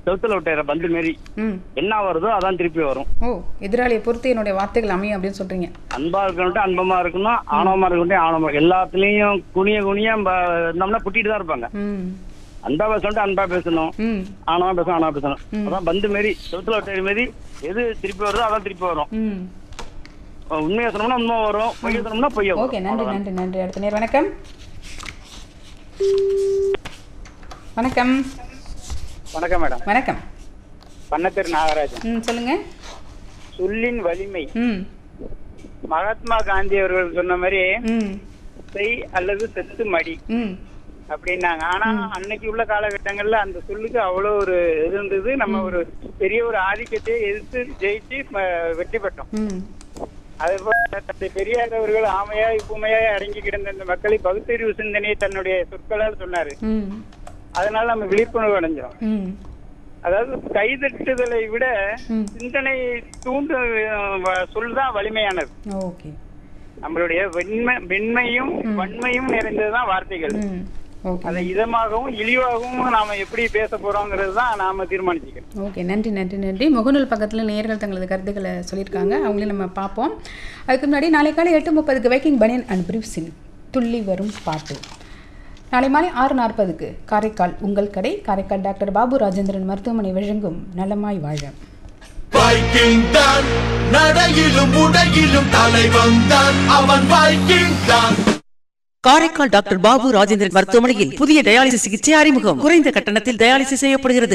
செவுத்துல விட்டுற பந்து மாரி ம் என்ன வருதோ அதான் திருப்பி வரும் ஓ எதிராளியை பொறுத்து என்னுடைய வார்த்தைகள் அமையும் அப்படின்னு சொல்றீங்க அன்பா இருக்கணும் அன்பமா இருக்கணும் ஆணவமா இருக்கணும் ஆணவமா எல்லாத்துலயும் குனிய குனிய நம்ம இருந்தோம்னா புட்டிட்டு தான் இருப்பாங்க ம் அன்பா பேசணும் அன்பா பேசணும் ம் ஆணவமா பேசணும் ஆணவா பேசணும் அதான் பந்து மாரி செவுத்துல விட்டுற மாரி எது திருப்பி வருதோ அதான் திருப்பி வரும் ம் உண்மையை சொன்னோம்னா உண்மை வரும் பொய்ய சொன்னோம்னா பொய்ய வரும் ஓகே நன்றி நன்றி நன்றி அடுத்த நேர் வணக்கம் வணக்கம் வணக்கம் மேடம் வணக்கம் பண்ணத்தர் நாகராஜன் ம் சொல்லுங்க சொல்லின் வலிமை ம் மகாத்மா காந்தி அவர்கள் சொன்ன மாதிரி ம் செய் அல்லது செத்து மடி ம் அப்படின்னாங்க ஆனா அன்னைக்கு உள்ள காலகட்டங்கள்ல அந்த சொல்லுக்கு அவ்வளவு ஒரு இது இருந்தது நம்ம ஒரு பெரிய ஒரு ஆதிக்கத்தை எதிர்த்து ஜெயிச்சு ம, வெற்றி பெற்றோம் ம் அதே போல தந்தை பெரியார் அவர்கள் ஆமையாய் பூமையாய் அடங்கி கிடந்த இந்த மக்களை பகுத்தறிவு சிந்தனையை தன்னுடைய சொற்களால் சொன்னாரு ம் அதனால நம்ம விழிப்புணர்வு அடைஞ்சோம் ம் அதாவது கைதட்டுதலை விட ம். சிந்தனை தூண்டு சொல் தான் வலிமையானது ஓகே நம்மளுடைய வெண்மை வெண்மையும் வன்மையும் நிறைந்ததுதான் வார்த்தைகள் ம் ஓகே அதை இதமாகவும் இழிவாகவும் நாம எப்படி பேச போறோங்கிறது தான் நாம தீர்மானிச்சுக்கணும் ஓகே நன்றி நன்றி நன்றி முகநூல் பக்கத்தில் நேர்கள் தங்களது கருத்துக்களை சொல்லியிருக்காங்க அவங்களையும் நம்ம பார்ப்போம் அதுக்கு முன்னாடி நாளை காலை எட்டு முப்பதுக்கு வைக்கிங் பனியன் அண்ட் பிரீஃப்ஸின் துள்ளி வரும் பாட்டு நாளை மாலை ஆறு நாற்பதுக்கு காரைக்கால் உங்கள் கடை காரைக்கால் டாக்டர் பாபு ராஜேந்திரன் மருத்துவமனை வழங்கும் நலமாய் வாழ வைக்கிங் தான் நடையிலும் உடையிலும் தலைவன் தான் அவன் வைக்கிங் தான் காரைக்கால் டாக்டர் பாபு ராஜேந்திரன் மருத்துவமனையில் புதிய டயாலிசிஸ் சிகிச்சை அறிமுகம் குறைந்த கட்டணத்தில் டயாலிசிஸ் செய்யப்படுகிறது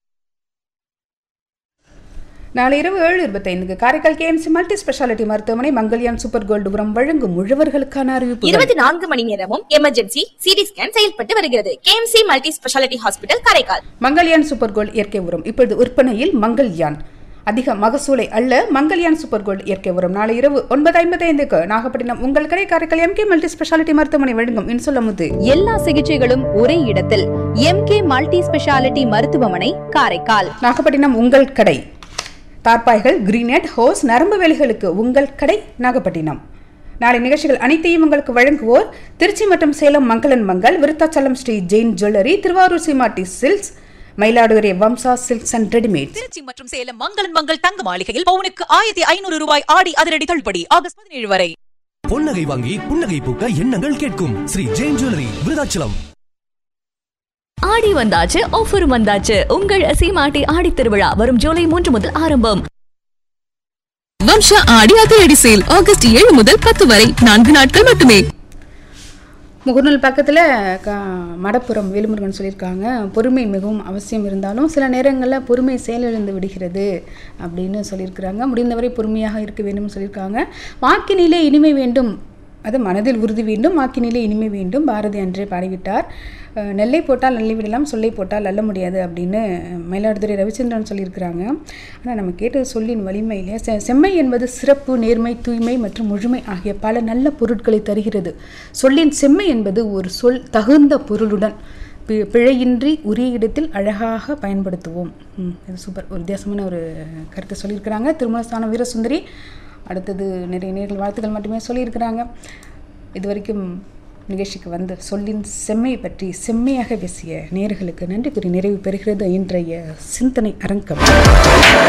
நாளை இரவு ஏழு இருபத்தைந்துக்கு காரைக்கால் கேஎம்சி மல்டி ஸ்பெஷாலிட்டி மருத்துவமனை மங்கல்யான் சூப்பர் கோல்டு உரம் வழங்கும் முழுவர்களுக்கான அறிவிப்பு இருபத்தி நான்கு மணி நேரமும் எமர்ஜென்சி சிடி ஸ்கேன் செயல்பட்டு வருகிறது KMC multi speciality hospital Karaikal Mangalyaan super gold இயற்கை உரம் இப்பொழுது விற்பனையில் மங்கல்யான் அதிக மகசூலை அல்ல மங்கல்யான் சூப்பர் கோல்டு இயற்கை உரம் நாளை இரவு ஒன்பது ஐம்பத்தி ஐந்துக்கு நாகப்பட்டினம் உங்கள் கடை காரைக்கால் எம்கே மல்டி ஸ்பெஷாலிட்டி மருத்துவமனை வழங்கும் இன்சுலமுது எல்லா சிகிச்சைகளும் ஒரே இடத்தில் எம்கே மல்டி ஸ்பெஷாலிட்டி மருத்துவமனை காரைக்கால் நாகப்பட்டினம் உங்கள் கடை தார்பாய்கள் கிரீனெட் ஹோஸ் நரம்பு வேலிகளுக்கு உங்கள் கடை நாகப்பட்டினம் நாளை நிகழ்ச்சிகள் அனைத்தையும் உங்களுக்கு வழங்குவோர் திருச்சி மற்றும் சேலம் மங்களன் Mangal Virudhachalam Sri Jain jewellery Thiruvarur Seemati silks Mayiladuthurai Vamsa silks and readymade Trichy மற்றும் சேலம் மங்களன் மங்கள் தங்க மாளிகையில் பவுனுக்கு ஆயிரத்தி ஐநூறு ரூபாய் ஆடி அதிரடி தள்ளுபடி ஆகஸ்ட் பதினேழு வரை பொன்னகை வாங்கி புன்னகை பூக்க எண்ணங்கள் கேட்கும் ஸ்ரீ ஜெயின் ஜுவல்லரி விருதாச்சலம் ஆடி வந்தாச்சு ஆஃபர் வந்தாச்சு உங்கள் சீமாட்டி ஆடி திருவிழா வரும் ஜூலை மூன்று முதல் ஆரம்பம் வம்சா ஆடி அதிரடி சேல் ஆகஸ்ட் ஏழு முதல் பத்து வரை நான்கு நாட்கள் மட்டுமே முகநூல் பக்கத்தில் க மடப்புறம் வேலுமுருகன் சொல்லியிருக்காங்க பொறுமை மிகவும் அவசியம் இருந்தாலும் சில நேரங்களில் பொறுமை செயலிழந்து விடுகிறது அப்படின்னு சொல்லியிருக்கிறாங்க முடிந்தவரை பொறுமையாக இருக்க வேண்டும்னு சொல்லியிருக்காங்க வாக்கினிலே இனிமை வேண்டும் அது மனதில் உறுதி வேண்டும் வாக்கினிலே இனிமை வேண்டும் பாரதி அன்றே பாடிவிட்டார் அஹ், நெல்லை போட்டால் நல்லி விடலாம் சொல்லை போட்டால் அல்ல முடியாது அப்படின்னு மயிலாடுதுறை ரவிச்சந்திரன் சொல்லியிருக்கிறாங்க ஆனால் நம்ம கேட்டது சொல்லின் வலிமையிலே செ செம்மை என்பது சிறப்பு நேர்மை தூய்மை மற்றும் முழுமை ஆகிய பல நல்ல பொருட்களை தருகிறது சொல்லின் செம்மை என்பது ஒரு சொல் தகுந்த பொருளுடன் பி- பிழையின்றி உரிய இடத்தில் அழகாக பயன்படுத்துவோம் ம், இது சூப்பர் ஒரு வித்தியாசமான ஒரு கருத்தை சொல்லியிருக்கிறாங்க திருமணஸ்தானம் வீரசுந்தரி அடுத்தது நிறைய நேர்கள் வாழ்த்துக்கள் மட்டுமே சொல்லியிருக்கிறாங்க இது வரைக்கும் நிகழ்ச்சிக்கு வந்து சொல்லின் செம்மை பற்றி செம்மையாக பேசிய நேர்களுக்கு நன்றி கூறி நிறைவு பெறுகிறது இன்றைய சிந்தனை அரங்கம்